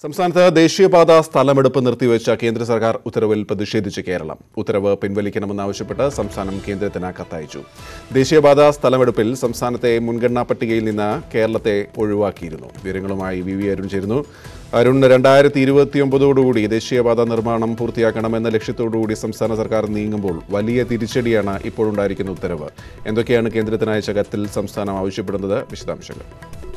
സംസ്ഥാനത്ത് ദേശീയപാത സ്ഥലമെടുപ്പ് നിർത്തിവെച്ച കേന്ദ്ര സർക്കാർ ഉത്തരവിൽ പ്രതിഷേധിച്ച് കേരളം ഉത്തരവ് പിൻവലിക്കണമെന്നാവശ്യപ്പെട്ട് സംസ്ഥാനം കേന്ദ്രത്തിന് കത്തയച്ചു ദേശീയപാത സ്ഥലമെടുപ്പിൽ സംസ്ഥാനത്തെ മുൻഗണനാ പട്ടികയിൽ നിന്ന് കേരളത്തെ ഒഴിവാക്കിയിരുന്നു വിവരങ്ങളുമായി വി വി അരുൺ ചേരുന്നു അരുൺ രണ്ടായിരത്തി ഇരുപത്തിയൊമ്പതോടുകൂടി ദേശീയപാത നിർമ്മാണം പൂർത്തിയാക്കണമെന്ന ലക്ഷ്യത്തോടുകൂടി സംസ്ഥാന സർക്കാർ നീങ്ങുമ്പോൾ വലിയ തിരിച്ചടിയാണ് ഇപ്പോഴുണ്ടായിരിക്കുന്ന ഉത്തരവ് എന്തൊക്കെയാണ് കേന്ദ്രത്തിന് അയച്ച കത്തിൽ സംസ്ഥാനം ആവശ്യപ്പെടുന്നത് വിശദാംശങ്ങൾ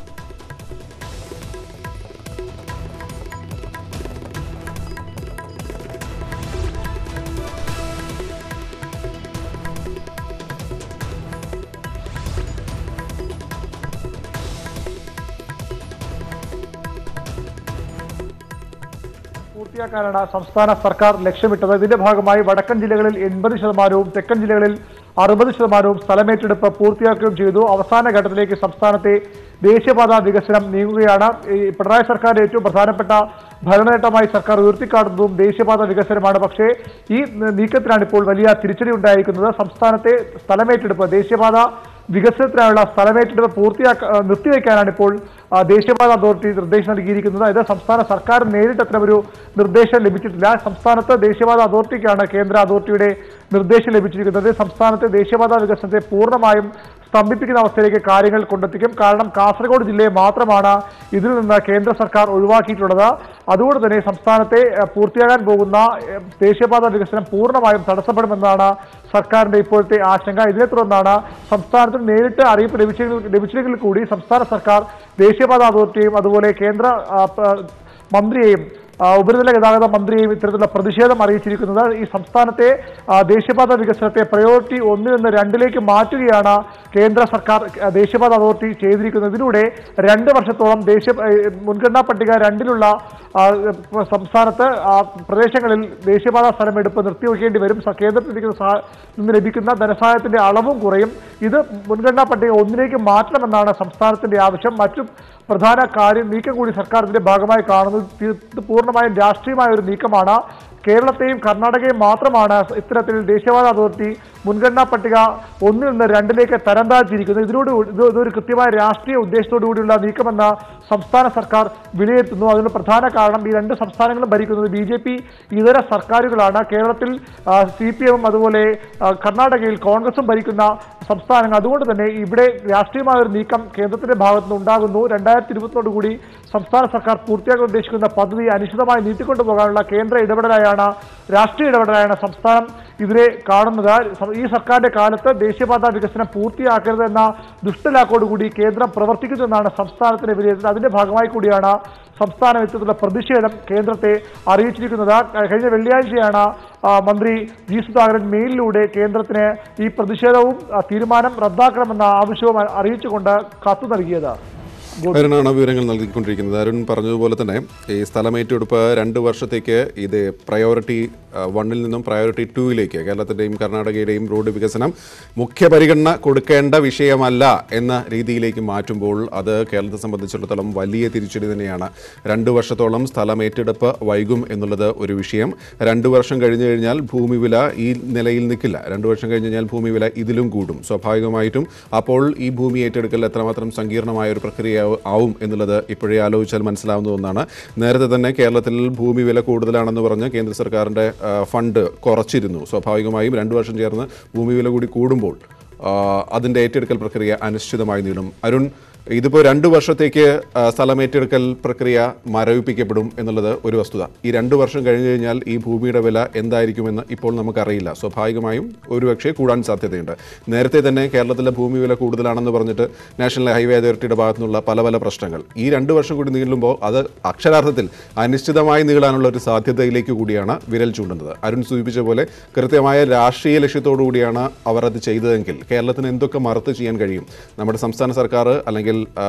പൂർത്തിയാക്കാനാണ് സംസ്ഥാന സർക്കാർ ലക്ഷ്യമിട്ടത് ഇതിന്റെ ഭാഗമായി വടക്കൻ ജില്ലകളിൽ എൺപത് ശതമാനവും തെക്കൻ ജില്ലകളിൽ അറുപത് ശതമാനവും സ്ഥലമേറ്റെടുപ്പ് പൂർത്തിയാക്കുകയും ചെയ്തു അവസാന ഘട്ടത്തിലേക്ക് സംസ്ഥാനത്തെ ദേശീയപാത വികസനം നീങ്ങുകയാണ് ഈ പിണറായി സർക്കാരിന്റെ ഏറ്റവും പ്രധാനപ്പെട്ട ഭരണനേട്ടമായി സർക്കാർ ഉയർത്തിക്കാട്ടുന്നതും ദേശീയപാത വികസനമാണ് പക്ഷേ ഈ നീക്കത്തിനാണ് ഇപ്പോൾ വലിയ തിരിച്ചടി ഉണ്ടായിരിക്കുന്നത് സംസ്ഥാനത്തെ സ്ഥലമേറ്റെടുപ്പ് ദേശീയപാത വികസനത്തിനായുള്ള സ്ഥലമേറ്റെടുപ്പ് പൂർത്തിയാക്ക ആ, നിർത്തിവെക്കാനാണ് ഇപ്പോൾ ആ, ദേശീയപാത അതോറിറ്റി നിർദ്ദേശം നൽകിയിരിക്കുന്നത് ഇത് സംസ്ഥാന സർക്കാർ നേരിട്ട് അത്തരം ഒരു നിർദ്ദേശം ലഭിച്ചിട്ടില്ല സംസ്ഥാനത്ത് ദേശീയപാത അതോറിറ്റിക്കാണ് കേന്ദ്ര അതോറിറ്റിയുടെ നിർദ്ദേശം ലഭിച്ചിരിക്കുന്നത് സംസ്ഥാനത്തെ ദേശീയപാത വികസനത്തെ പൂർണ്ണമായും സ്തംഭിപ്പിക്കുന്ന അവസ്ഥയിലേക്ക് കാര്യങ്ങൾ കൊണ്ടെത്തിക്കും കാരണം കാസർഗോഡ് ജില്ലയെ മാത്രമാണ് ഇതിൽ നിന്ന് കേന്ദ്ര സർക്കാർ ഒഴിവാക്കിയിട്ടുള്ളത് അതുകൊണ്ട് തന്നെ സംസ്ഥാനത്തെ ഏഹ്, പൂർത്തിയാകാൻ പോകുന്ന ഏഹ്, ദേശീയപാത വികസനം പൂർണ്ണമായും തടസ്സപ്പെടുമെന്നാണ് സർക്കാരിന്റെ ഇപ്പോഴത്തെ ആശങ്ക ഇതിനെ തുടർന്നാണ് സംസ്ഥാനത്തിന് നേരിട്ട് അറിയിപ്പ് ലഭിച്ചെങ്കിൽ ലഭിച്ചെങ്കിൽ കൂടി സംസ്ഥാന സർക്കാർ ദേശീയപാത അതോറിറ്റിയും അതുപോലെ കേന്ദ്ര ആ, പ- മന്ത്രിയെയും ആ, ഉപരിതല ഗതാഗത മന്ത്രിയെയും ഇത്തരത്തിലുള്ള പ്രതിഷേധം അറിയിച്ചിരിക്കുന്നത് ഈ സംസ്ഥാനത്തെ ആ, ദേശീയപാത വികസനത്തെ പ്രയോറിറ്റി ഒന്നിൽ നിന്ന് രണ്ടിലേക്ക് മാറ്റുകയാണ് കേന്ദ്ര സർക്കാർ ആ, ദേശീയപാത അതോറിറ്റി ചെയ്തിരിക്കുന്നത് ഇതിലൂടെ രണ്ട് വർഷത്തോളം ദേശീയ ഏ, മുൻഗണനാ പട്ടിക രണ്ടിലുള്ള ആ, സംസ്ഥാനത്ത് ആ, പ്രദേശങ്ങളിൽ ദേശീയപാത സ്ഥലമെടുപ്പ് നിർത്തിവെക്കേണ്ടി വരും സ- കേന്ദ്രത്തിൽ ലഭിക്കുന്ന സഹാ- നിന്ന് ലഭിക്കുന്ന ധനസഹായത്തിന്റെ അളവും കുറയും ഇത് മുൻഗണനാ പട്ടിക ഒന്നിലേക്ക് മാറ്റണമെന്നാണ് സംസ്ഥാനത്തിന്റെ ആവശ്യം മറ്റു പ്രധാന കാര്യം നീക്കം കൂടി സർക്കാർ ഇതിന്റെ ഭാഗമായി കാണുന്നത് തീ- ഇത് പൂർണ്ണമായും രാഷ്ട്രീയമായ ഒരു നീക്കമാണ് കേരളത്തെയും കർണാടകയും മാത്രമാണ് ഇത്തരത്തിൽ ദേശീയപാത അതോറിറ്റി മുൻഗണനാ പട്ടിക ഒന്നിൽ നിന്ന് രണ്ടിലേക്ക് തരം താഴ്ത്തിയിരിക്കുന്നത് ഇതിനോട് ഇത് ഇതൊരു കൃത്യമായ രാഷ്ട്രീയ ഉദ്ദേശത്തോടു കൂടിയുള്ള നീക്കമെന്ന് സംസ്ഥാന സർക്കാർ വിലയിരുത്തുന്നു അതിന് പ്രധാന കാരണം ഈ രണ്ട് സംസ്ഥാനങ്ങളും ഭരിക്കുന്നത് ബി ജെ പി ഇതര സർക്കാരുകളാണ് കേരളത്തിൽ സി പി എമ്മും അതുപോലെ ആ, കർണാടകയിൽ കോൺഗ്രസും ഭരിക്കുന്ന സംസ്ഥാനങ്ങൾ അതുകൊണ്ട് തന്നെ ഇവിടെ രാഷ്ട്രീയമായ ഒരു നീക്കം കേന്ദ്രത്തിന്റെ ഭാഗത്തുനിന്ന് ഉണ്ടാകുന്നു രണ്ടായിരത്തി ഇരുപത്തിനോട് കൂടി സംസ്ഥാന സർക്കാർ പൂർത്തിയാക്കാൻ ഉദ്ദേശിക്കുന്ന പദ്ധതി അനിശ്ചിതമായി നീട്ടിക്കൊണ്ടുപോകാനുള്ള കേന്ദ്ര ഇടപെടലായാണ് രാഷ്ട്രീയ ഇടപെടലായാണ് സംസ്ഥാനം ഇതിനെ കാണുന്നത് സ- ഈ സർക്കാരിന്റെ കാലത്ത് ദേശീയപാത വികസനം പൂർത്തിയാക്കരുത് എന്ന ദുഷ്ടലാക്കോടുകൂടി കേന്ദ്രം പ്രവർത്തിക്കുന്നുവെന്നാണ് സംസ്ഥാനത്തിന്റെ വിലയിരുത്തൽ അതിന്റെ ഭാഗമായി കൂടിയാണ് സംസ്ഥാനം ഇത്തരത്തിലുള്ള പ്രതിഷേധം കേന്ദ്രത്തെ അറിയിച്ചിരിക്കുന്നത് കഴിഞ്ഞ വെള്ളിയാഴ്ചയാണ് ആ, മന്ത്രി ജി സുധാകരൻ മെയിലിലൂടെ കേന്ദ്രത്തിന് ഈ പ്രതിഷേധവും ആ, തീരുമാനം റദ്ദാക്കണമെന്ന ആവശ്യവും അ- അറിയിച്ചുകൊണ്ട് കത്ത് നൽകിയത് അരുണാണ് വിവരങ്ങൾ നൽകിക്കൊണ്ടിരിക്കുന്നത് അരുൺ പറഞ്ഞതുപോലെ തന്നെ ഈ സ്ഥലമേറ്റെടുപ്പ് രണ്ട് വർഷത്തേക്ക് ഇത് പ്രയോറിറ്റി ആ, വണ്ണിൽ നിന്നും പ്രയോറിറ്റി ടൂയിലേക്ക് കേരളത്തിൻ്റെയും കർണാടകയുടെയും റോഡ് വികസനം മുഖ്യ പരിഗണന കൊടുക്കേണ്ട വിഷയമല്ല എന്ന രീതിയിലേക്ക് മാറ്റുമ്പോൾ അത് കേരളത്തെ സംബന്ധിച്ചിടത്തോളം വലിയ തിരിച്ചടി തന്നെയാണ് രണ്ട് വർഷത്തോളം സ്ഥലമേറ്റെടുപ്പ് വൈകും എന്നുള്ളത് ഒരു വിഷയം രണ്ട് വർഷം കഴിഞ്ഞു കഴിഞ്ഞാൽ ഭൂമി വില ഈ നിലയിൽ നിൽക്കില്ല രണ്ട് വർഷം കഴിഞ്ഞ് കഴിഞ്ഞാൽ ഭൂമി വില ഇതിലും കൂടും സ്വാഭാവികമായിട്ടും അപ്പോൾ ഈ ഭൂമി ഏറ്റെടുക്കൽ എത്രമാത്രം സങ്കീർണമായ ഒരു പ്രക്രിയ ആവും എന്നുള്ളത് ഇപ്പോഴേ ആലോചിച്ചാൽ മനസ്സിലാവുന്ന ഒന്നാണ് നേരത്തെ തന്നെ കേരളത്തിൽ ഭൂമി വില കൂടുതലാണെന്ന് പറഞ്ഞ് കേന്ദ്ര സർക്കാരിൻ്റെ ആ, ഫണ്ട് കുറച്ചിരുന്നു സ്വാഭാവികമായും രണ്ട് വർഷം ചേർന്ന് ഭൂമി വില കൂടി കൂടുമ്പോൾ ആ, അതിൻ്റെ ഏറ്റെടുക്കൽ പ്രക്രിയ അനിശ്ചിതമായി നീളും അരുൺ ഇതിപ്പോൾ രണ്ട് വർഷത്തേക്ക് ആ, സ്ഥലമേറ്റെടുക്കൽ പ്രക്രിയ മരവിപ്പിക്കപ്പെടും എന്നുള്ളത് ഒരു വസ്തുത ഈ രണ്ട് വർഷം കഴിഞ്ഞു കഴിഞ്ഞാൽ ഈ ഭൂമിയുടെ വില എന്തായിരിക്കുമെന്ന് ഇപ്പോൾ നമുക്കറിയില്ല സ്വാഭാവികമായും ഒരുപക്ഷെ കൂടാൻ സാധ്യതയുണ്ട് നേരത്തെ തന്നെ കേരളത്തിലെ ഭൂമി വില കൂടുതലാണെന്ന് പറഞ്ഞിട്ട് നാഷണൽ ഹൈവേ അതോറിറ്റിയുടെ ഭാഗത്തു നിന്നുള്ള പല പല പ്രശ്നങ്ങൾ ഈ രണ്ട് വർഷം കൂടി നീളുമ്പോൾ അത് അക്ഷരാർത്ഥത്തിൽ അനിശ്ചിതമായി നീളാനുള്ള ഒരു സാധ്യതയിലേക്ക് കൂടിയാണ് വിരൽ ചൂണ്ടുന്നത് അരുൺ സൂചിപ്പിച്ച പോലെ കൃത്യമായ രാഷ്ട്രീയ ലക്ഷ്യത്തോടു കൂടിയാണ് അവർ അത് ചെയ്തതെങ്കിൽ കേരളത്തിന് എന്തൊക്കെ മറുത്ത് ചെയ്യാൻ കഴിയും നമ്മുടെ സംസ്ഥാന സർക്കാർ അല്ലെങ്കിൽ ആ,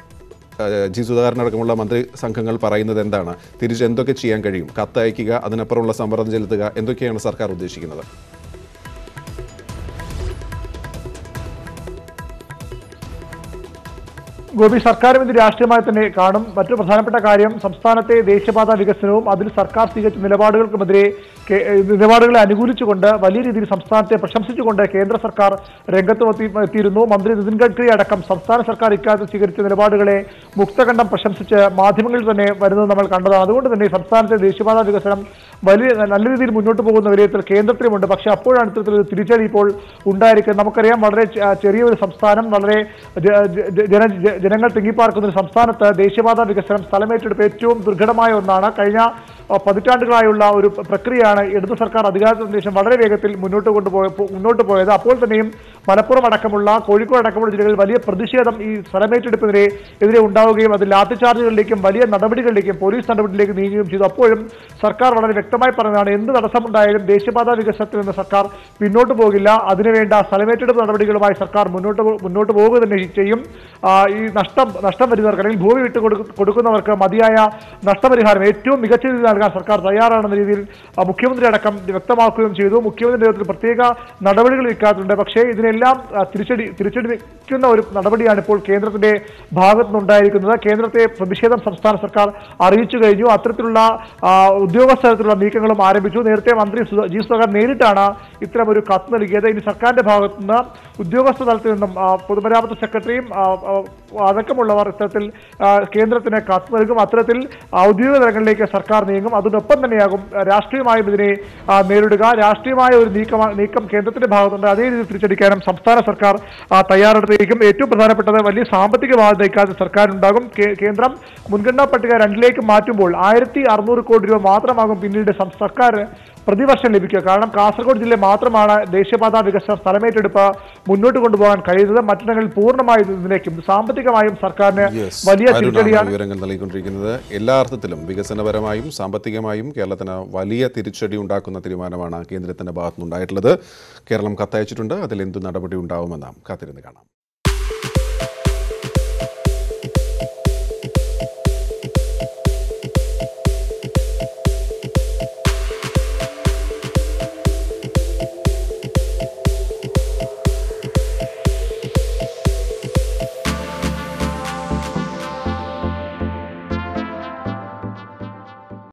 ആ, ജി സുധാകരനടക്കമുള്ള മന്ത്രി സംഘങ്ങൾ പറയുന്നത് എന്താണ് തിരിച്ച് എന്തൊക്കെ ചെയ്യാൻ കഴിയും കത്തയക്കുക അതിനപ്പുറമുള്ള സമ്മർദ്ദം ചെലുത്തുക എന്തൊക്കെയാണ് സർക്കാർ ഉദ്ദേശിക്കുന്നത് ഗോപി സർക്കാരും ഇത് രാഷ്ട്രീയമായി തന്നെ കാണും മറ്റു പ്രധാനപ്പെട്ട കാര്യം സംസ്ഥാനത്തെ ദേശീയപാത വികസനവും അതിൽ സർക്കാർ സ്വീകരിച്ച നിലപാടുകൾക്കുമെതിരെ കേ- നിലപാടുകളെ അനുകൂലിച്ചുകൊണ്ട് വലിയ രീതിയിൽ സംസ്ഥാനത്തെ പ്രശംസിച്ചുകൊണ്ട് കേന്ദ്ര സർക്കാർ രംഗത്ത് എത്തി- എത്തിയിരുന്നു മന്ത്രി നിതിൻ ഗഡ്കരി അടക്കം സംസ്ഥാന സർക്കാർ ഇക്കാര്യത്തിൽ സ്വീകരിച്ച നിലപാടുകളെ മുക്തകണ്ഠം പ്രശംസിച്ച് മാധ്യമങ്ങളിൽ തന്നെ വരുന്നത് നമ്മൾ കണ്ടതാണ് അതുകൊണ്ട് തന്നെ സംസ്ഥാനത്തെ ദേശീയപാത വികസനം വലിയ നല്ല രീതിയിൽ മുന്നോട്ട് പോകുന്ന വിലയിരുത്തൽ കേന്ദ്രത്തിലുമുണ്ട് പക്ഷേ അപ്പോഴാണ് ഇത്തരത്തിലൊരു തിരിച്ചടി ഇപ്പോൾ ഉണ്ടായിരിക്കുന്നത് നമുക്കറിയാം വളരെ ചെ- ചെറിയൊരു സംസ്ഥാനം വളരെ ജ- ജ- ജന ജ- ജനങ്ങൾ തിങ്ങിപ്പാർക്കുന്ന ഒരു സംസ്ഥാനത്ത് ദേശീയപാത വികസനം സ്ഥലമേറ്റെടുപ്പ് ഏറ്റവും ദുർഘടമായ ഒന്നാണ് കഴിഞ്ഞ അഹ്, പതിറ്റാണ്ടുകളായുള്ള ഒരു പ്രക്രിയയാണ് ഇടതു സർക്കാർ അധികാരത്തിന് ശേഷം വളരെ വേഗത്തിൽ മുന്നോട്ട് കൊണ്ടുപോയ പോ- മുന്നോട്ട് പോയത് അപ്പോൾ തന്നെയും മലപ്പുറം അടക്കമുള്ള കോഴിക്കോട് അടക്കമുള്ള ജില്ലകളിൽ വലിയ പ്രതിഷേധം ഈ സ്ഥലമേറ്റെടുപ്പിനെതിരെ എതിരെ ഉണ്ടാവുകയും അത് ലാത്തി ചാർജുകളിലേക്കും വലിയ നടപടികളിലേക്കും പോലീസ് നടപടിയിലേക്ക് നീങ്ങുകയും ചെയ്തു അപ്പോഴും സർക്കാർ വളരെ വ്യക്തമായി പറഞ്ഞതാണ് എന്ത് തടസ്സമുണ്ടായാലും ദേശീയപാത വികസനത്തിൽ നിന്ന് സർക്കാർ പിന്നോട്ട് പോകില്ല അതിനുവേണ്ട സ്ഥലമേറ്റെടുപ്പ് നടപടികളുമായി സർക്കാർ മുന്നോട്ട് പോ- മുന്നോട്ട് പോവുക തന്നെ ചെയ്യും ആ, ഈ നഷ്ടം നഷ്ടം വരുന്നവർക്ക് അല്ലെങ്കിൽ ഭൂമി വിട്ടു കൊടുക്ക- കൊടുക്കുന്നവർക്ക് മതിയായ നഷ്ടപരിഹാരം ഏറ്റവും മികച്ച രീതിയിൽ നൽകാൻ സർക്കാർ തയ്യാറാണെന്ന രീതിയിൽ ആ, മുഖ്യമന്ത്രി അടക്കം വ്യക്തമാക്കുകയും ചെയ്തു മുഖ്യമന്ത്രി നേതൃത്വത്തിൽ പ്രത്യേക നടപടികൾ ഇക്കാര്യത്തിലുണ്ട് പക്ഷേ ഇതിനെല്ലാം ആ, തിരിച്ചടി തിരിച്ചടിക്കുന്ന ഒരു നടപടിയാണ് ഇപ്പോൾ കേന്ദ്രത്തിന്റെ ഭാഗത്തുനിന്നുണ്ടായിരിക്കുന്നത് കേന്ദ്രത്തെ പ്രതിഷേധം സംസ്ഥാന സർക്കാർ അറിയിച്ചു കഴിഞ്ഞു അത്തരത്തിലുള്ള ആ, ഉദ്യോഗസ്ഥ തലത്തിലുള്ള നീക്കങ്ങളും ആരംഭിച്ചു നേരത്തെ മന്ത്രി സുധ- ജി സുധാകർ നേരിട്ടാണ് ഇത്തരം ഒരു കത്ത് നൽകിയത് ഇനി സർക്കാരിന്റെ ഭാഗത്തുനിന്ന് ഉദ്യോഗസ്ഥ തലത്തിൽ നിന്നും ആ, പൊതുമരാമത്ത് സെക്രട്ടറിയും ആ, ആ, അടക്കമുള്ളവർ ഇത്തരത്തിൽ ആ, കേന്ദ്രത്തിന് കത്ത് നൽകും അത്തരത്തിൽ ഔദ്യോഗിക തലങ്ങളിലേക്ക് സർക്കാർ നീങ്ങും അതിനൊപ്പം തന്നെയാകും ആ, രാഷ്ട്രീയമായും ഇതിനെ ആ, നേരിടുക രാഷ്ട്രീയമായ ഒരു നീക്കം നീക്കം കേന്ദ്രത്തിന്റെ ഭാഗത്തുണ്ട് അതേ രീതിയിൽ തിരിച്ചടിക്കാനും സംസ്ഥാന സർക്കാർ ആ, തയ്യാറെടുത്തിരിക്കും ഏറ്റവും പ്രധാനപ്പെട്ടത് വലിയ സാമ്പത്തിക ബാധ്യത ഇക്കാര്യത്തിൽ സർക്കാരുണ്ടാകും കേ- കേന്ദ്രം മുൻഗണനാ പട്ടിക രണ്ടിലേക്ക് മാറ്റുമ്പോൾ ആയിരത്തി അറുന്നൂറ് കോടി രൂപ മാത്രമാകും പിന്നീട് സം- സർക്കാർ പ്രതിവർഷം ലഭിക്കുക കാരണം കാസർഗോഡ് ജില്ല മാത്രമാണ് ദേശീയപാത വികസന സ്ഥലമേറ്റെടുപ്പ് മുന്നോട്ട് കൊണ്ടുപോകാൻ കഴിയുന്നത് മറ്റിടങ്ങളിൽ പൂർണ്ണമായി ഇതിലേക്കും സാമ്പത്തികമായും സർക്കാരിന് Yes. വലിയ അരുണാണ് തിരിച്ചടിയാണ് വിവരങ്ങൾ നൽകിക്കൊണ്ടിരിക്കുന്നത് എല്ലാ അർത്ഥത്തിലും വികസനപരമായും സാമ്പത്തികമായും കേരളത്തിന് വലിയ തിരിച്ചടി ഉണ്ടാക്കുന്ന തീരുമാനമാണ് കേന്ദ്രത്തിന്റെ ഭാഗത്തുനിന്നുണ്ടായിട്ടുള്ളത് കേരളം കത്തയച്ചിട്ടുണ്ട് അതിൽ എന്തു നടപടി ഉണ്ടാവുമെന്ന് കാത്തിരുന്ന് കാണാം